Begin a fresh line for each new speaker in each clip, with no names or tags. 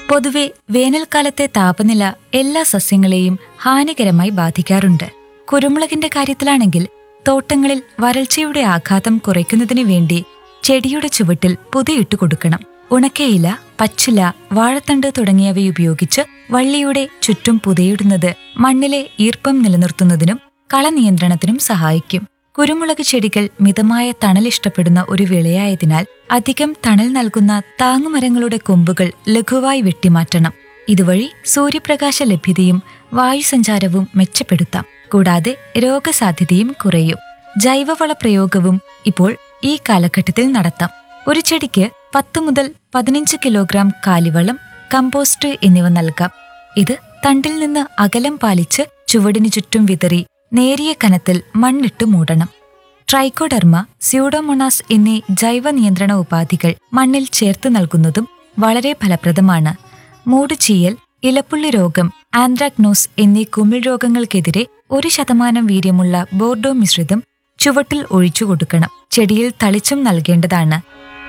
പൊതുവെ വേനൽക്കാലത്തെ താപനില എല്ലാ സസ്യങ്ങളെയും ഹാനികരമായി ബാധിക്കാറുണ്ട് കുരുമുളകിന്റെ കാര്യത്തിലാണെങ്കിൽ തോട്ടങ്ങളിൽ വരൾച്ചയുടെ ആഘാതം കുറയ്ക്കുന്നതിനു വേണ്ടി ചെടിയുടെ ചുവട്ടിൽ പുതയിട്ട് കൊടുക്കണം ഉണക്കയില പച്ചില വാഴത്തണ്ട് തുടങ്ങിയവയുപയോഗിച്ച് വള്ളിയുടെ ചുറ്റും പുതയിടുന്നത് മണ്ണിലെ ഈർപ്പം നിലനിർത്തുന്നതിനും കളനിയന്ത്രണത്തിനും സഹായിക്കും കുരുമുളക് ചെടികൾ മിതമായ തണൽ ഇഷ്ടപ്പെടുന്ന ഒരു വിളയായതിനാൽ അധികം തണൽ നൽകുന്ന താങ്ങുമരങ്ങളുടെ കൊമ്പുകൾ ലഘുവായി വെട്ടിമാറ്റണം ഇതുവഴി സൂര്യപ്രകാശ ലഭ്യതയും വായുസഞ്ചാരവും മെച്ചപ്പെടുത്താം കൂടാതെ രോഗസാധ്യതയും കുറയും ജൈവവള പ്രയോഗവും ഇപ്പോൾ ഈ കാലഘട്ടത്തിൽ നടത്താം ഒരു ചെടിക്ക് പത്ത് മുതൽ പതിനഞ്ച് കിലോഗ്രാം കാലിവളം കമ്പോസ്റ്റ് എന്നിവ നൽകാം ഇത് തണ്ടിൽ നിന്ന് അകലം പാലിച്ച് ചുവടിനു ചുറ്റും വിതറി നേരിയ കനത്തിൽ മണ്ണിട്ട് മൂടണം ട്രൈക്കോഡർമ സ്യൂഡോമൊണാസ് എന്നീ ജൈവ നിയന്ത്രണ ഉപാധികൾ മണ്ണിൽ ചേർത്ത് നൽകുന്നതും വളരെ ഫലപ്രദമാണ് മൂടുചീയൽ ഇലപ്പുള്ളി രോഗം ആന്ത്രാക്നോസ് എന്നീ കുമിൾ രോഗങ്ങൾക്കെതിരെ ഒരു ശതമാനം വീര്യമുള്ള ബോർഡോ മിശ്രിതം ചുവട്ടിൽ ഒഴിച്ചു കൊടുക്കണം ചെടിയിൽ തളിച്ചും നൽകേണ്ടതാണ്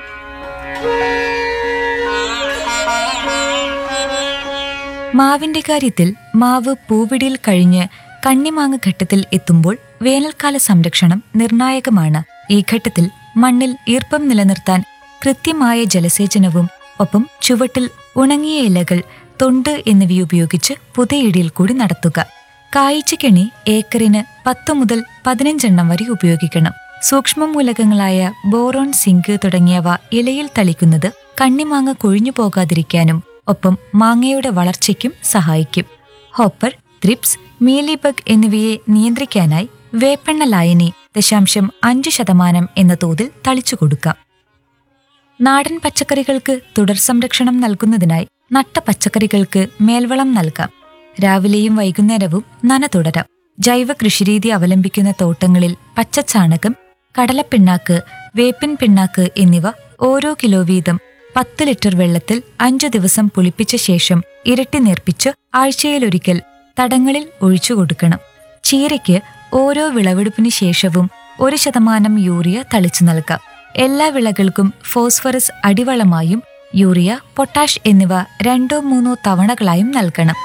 മാവിന്റെ കാര്യത്തിൽ മാവ് പൂവിടിയിൽ കഴിഞ്ഞ് കണ്ണിമാങ്ങ ഘട്ടത്തിൽ എത്തുമ്പോൾ വേനൽക്കാല സംരക്ഷണം നിർണായകമാണ് ഈ ഘട്ടത്തിൽ മണ്ണിൽ ഈർപ്പം നിലനിർത്താൻ കൃത്യമായ ജലസേചനവും ഒപ്പം ചുവട്ടിൽ ഉണങ്ങിയ ഇലകൾ തൊണ്ട് എന്നിവയുപയോഗിച്ച് പുതയിടിയിൽ കൂടി നടത്തുക കായ്ച്ചക്കെണി ഏക്കറിന് പത്ത് മുതൽ പതിനഞ്ചെണ്ണം വരെ ഉപയോഗിക്കണം സൂക്ഷ്മമൂലകങ്ങളായ ബോറോൺ സിങ്ക് തുടങ്ങിയവ ഇലയിൽ തളിക്കുന്നത് കണ്ണിമാങ്ങ കൊഴിഞ്ഞു പോകാതിരിക്കാനും ഒപ്പം മാങ്ങയുടെ വളർച്ചയ്ക്കും സഹായിക്കും ഹോപ്പർ ത്രിപ്സ് മീലിബഗ് എന്നിവയെ നിയന്ത്രിക്കാനായി വേപ്പെണ്ണ ലായനി ദശാംശം അഞ്ച് ശതമാനം എന്ന തോതിൽ തളിച്ചു കൊടുക്കാം നാടൻ പച്ചക്കറികൾക്ക് തുടർ സംരക്ഷണം നൽകുന്നതിനായി നട്ട പച്ചക്കറികൾക്ക് മേൽവളം നൽകാം രാവിലെയും വൈകുന്നേരവും നന തുടരാം ജൈവ കൃഷിരീതി അവലംബിക്കുന്ന തോട്ടങ്ങളിൽ പച്ചച്ചാണകം കടലപ്പിണ്ണാക്ക് വേപ്പിൻ പിണ്ണാക്ക് എന്നിവ ഓരോ കിലോ വീതം പത്ത് ലിറ്റർ വെള്ളത്തിൽ അഞ്ചു ദിവസം പുളിപ്പിച്ച ശേഷം ഇരട്ടി നേർപ്പിച്ച് ആഴ്ചയിലൊരിക്കൽ തടങ്ങളിൽ ഒഴിച്ചു കൊടുക്കണം ചീരയ്ക്ക് ഓരോ വിളവെടുപ്പിന് ശേഷവും ഒരു ശതമാനം യൂറിയ തളിച്ചു നൽകാം എല്ലാ വിളകൾക്കും ഫോസ്ഫറസ് അടിവളമായും യൂറിയ പൊട്ടാഷ് എന്നിവ രണ്ടോ മൂന്നോ തവണകളായും നൽകണം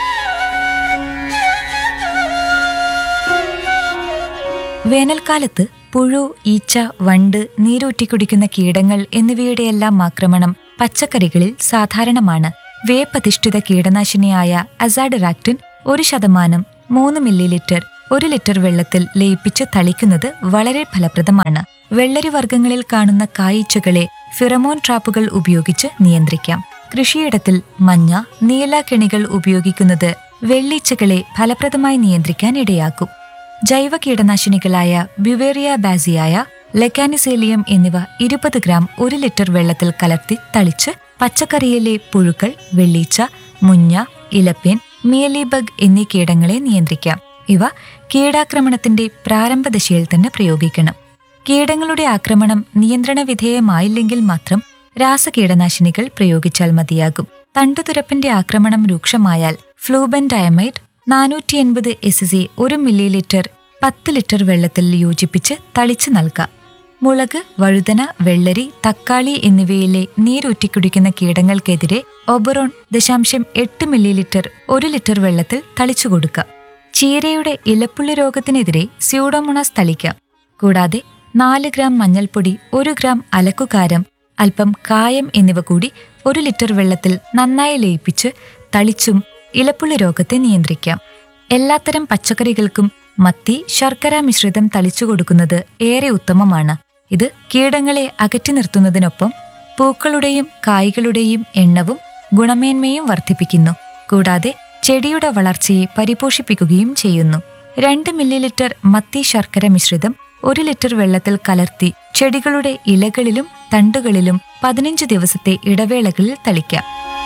വേനൽക്കാലത്ത് പുഴു ഈച്ച വണ്ട് നീരൂറ്റിക്കുടിക്കുന്ന കീടങ്ങൾ എന്നിവയുടെയെല്ലാം ആക്രമണം പച്ചക്കറികളിൽ സാധാരണമാണ് വേപ്പധിഷ്ഠിത കീടനാശിനിയായ അസാഡറാക്റ്റിൻ ഒരു ശതമാനം മൂന്ന് മില്ലി ലിറ്റർ ഒരു ലിറ്റർ വെള്ളത്തിൽ ലയിപ്പിച്ച് തളിക്കുന്നത് വളരെ ഫലപ്രദമാണ് വെള്ളരി വർഗ്ഗങ്ങളിൽ കാണുന്ന കായ്ച്ചകളെ ഫിറമോൺ ട്രാപ്പുകൾ ഉപയോഗിച്ച് നിയന്ത്രിക്കാം കൃഷിയിടത്തിൽ മഞ്ഞ നീല കെണികൾ ഉപയോഗിക്കുന്നത് വെള്ളീച്ചകളെ ഫലപ്രദമായി നിയന്ത്രിക്കാൻ ഇടയാക്കും ജൈവ കീടനാശിനികളായ ബ്യുവേറിയ ബാസിയായ ലെക്കാനിസേലിയം എന്നിവ ഇരുപത് ഗ്രാം ഒരു ലിറ്റർ വെള്ളത്തിൽ കലർത്തി തളിച്ച് പച്ചക്കറിയിലെ പുഴുക്കൾ വെള്ളീച്ച മുഞ്ഞ ഇലപ്പേൻ മിയലിബഗ് എന്നീ കീടങ്ങളെ നിയന്ത്രിക്കാം ഇവ കീടാക്രമണത്തിന്റെ പ്രാരംഭ ദശയിൽ തന്നെ പ്രയോഗിക്കണം കീടങ്ങളുടെ ആക്രമണം നിയന്ത്രണ വിധേയമായില്ലെങ്കിൽ മാത്രം രാസകീടനാശിനികൾ പ്രയോഗിച്ചാൽ മതിയാകും തണ്ടുതുരപ്പിന്റെ ആക്രമണം രൂക്ഷമായാൽ ഫ്ലൂബൻ ഡയമൈഡ് നാനൂറ്റി എൺപത് എസ് സി ഒരു മില്ലി ലിറ്റർ പത്ത് ലിറ്റർ വെള്ളത്തിൽ യോജിപ്പിച്ച് തളിച്ചു നൽകാം മുളക് വഴുതന വെള്ളരി തക്കാളി എന്നിവയിലെ നീരൂറ്റിക്കുടിക്കുന്ന കീടങ്ങൾക്കെതിരെ ഒബറോൺ ദശാംശം എട്ട് മില്ലി ലിറ്റർ ഒരു ലിറ്റർ വെള്ളത്തിൽ തളിച്ചു കൊടുക്കാം ചീരയുടെ ഇലപ്പുള്ളി രോഗത്തിനെതിരെ സ്യൂഡോമോണാസ് തളിക്കാം കൂടാതെ നാല് ഗ്രാം മഞ്ഞൾപ്പൊടി ഒരു ഗ്രാം അലക്കുകാരം അല്പം കായം എന്നിവ കൂടി ഒരു ലിറ്റർ വെള്ളത്തിൽ നന്നായി ലയിപ്പിച്ച് തളിച്ചും ഇലപ്പുള്ളി രോഗത്തെ നിയന്ത്രിക്കാം എല്ലാത്തരം പച്ചക്കറികൾക്കും മത്തി ശർക്കര മിശ്രിതം തളിച്ചു കൊടുക്കുന്നത് ഏറെ ഉത്തമമാണ് ഇത് കീടങ്ങളെ അകറ്റി നിർത്തുന്നതിനൊപ്പം പൂക്കളുടെയും കായ്കളുടെയും എണ്ണവും ഗുണമേന്മയും വർദ്ധിപ്പിക്കുന്നു കൂടാതെ ചെടിയുടെ വളർച്ചയെ പരിപോഷിപ്പിക്കുകയും ചെയ്യുന്നു രണ്ട് മില്ലി ലിറ്റർ മത്തി ശർക്കര മിശ്രിതം ഒരു ലിറ്റർ വെള്ളത്തിൽ കലർത്തി ചെടികളുടെ ഇലകളിലും തണ്ടുകളിലും പതിനഞ്ച് ദിവസത്തെ ഇടവേളകളിൽ തളിക്കാം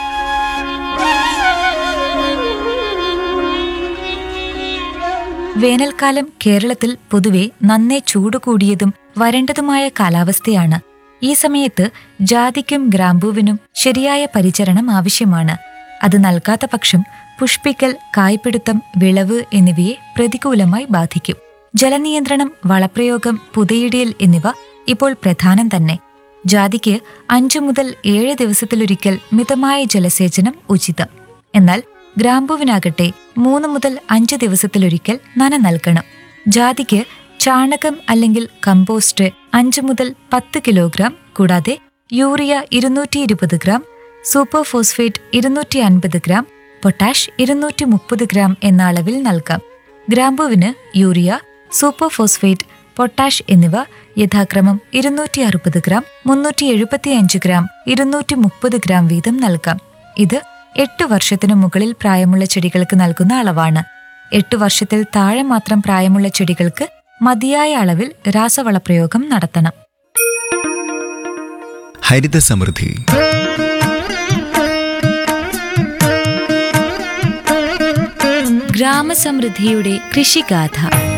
വേനൽക്കാലം കേരളത്തിൽ പൊതുവെ നന്നേ ചൂട് കൂടിയതും വരണ്ടതുമായ കാലാവസ്ഥയാണ് ഈ സമയത്ത് ജാതിക്കും ഗ്രാമ്പൂവിനും ശരിയായ പരിചരണം ആവശ്യമാണ് അത് നൽകാത്ത പക്ഷം പുഷ്പിക്കൽ കായ്പിടുത്തം വിളവ് എന്നിവയെ പ്രതികൂലമായി ബാധിക്കും ജലനിയന്ത്രണം വളപ്രയോഗം പുതയിടിയൽ എന്നിവ ഇപ്പോൾ പ്രധാനം തന്നെ ജാതിക്ക് അഞ്ചു മുതൽ ഏഴ് ദിവസത്തിലൊരിക്കൽ മിതമായ ജലസേചനം ഉചിതം എന്നാൽ ഗ്രാമ്പുവിനാകട്ടെ മൂന്ന് മുതൽ അഞ്ച് ദിവസത്തിലൊരിക്കൽ നന നൽകണം ജാതിക്ക് ചാണകം അല്ലെങ്കിൽ കമ്പോസ്റ്റ് അഞ്ച് മുതൽ പത്ത് കിലോഗ്രാം കൂടാതെ യൂറിയ ഇരുന്നൂറ്റി ഇരുപത് ഗ്രാം സൂപ്പർ ഫോസ്ഫേറ്റ് ഇരുന്നൂറ്റി അൻപത് ഗ്രാം പൊട്ടാഷ് ഇരുന്നൂറ്റി മുപ്പത് ഗ്രാം എന്ന അളവിൽ നൽകാം ഗ്രാമ്പുവിന് യൂറിയ സൂപ്പർ ഫോസ്ഫേറ്റ് പൊട്ടാഷ് എന്നിവ യഥാക്രമം ഇരുന്നൂറ്റി അറുപത് ഗ്രാം മുന്നൂറ്റി എഴുപത്തിയഞ്ച് ഗ്രാം ഇരുന്നൂറ്റി മുപ്പത് ഗ്രാം വീതം നൽകാം ഇത് എട്ട് വർഷത്തിനു മുകളിൽ പ്രായമുള്ള ചെടികൾക്ക് നൽകുന്ന അളവാണ് എട്ട് വർഷത്തിൽ താഴെ മാത്രം പ്രായമുള്ള ചെടികൾക്ക് മതിയായ അളവിൽ രാസവളപ്രയോഗം നടത്തണം
ഹരിത സമൃദ്ധി
ഗ്രാമസമൃദ്ധിയുടെ കൃഷിഗാഥ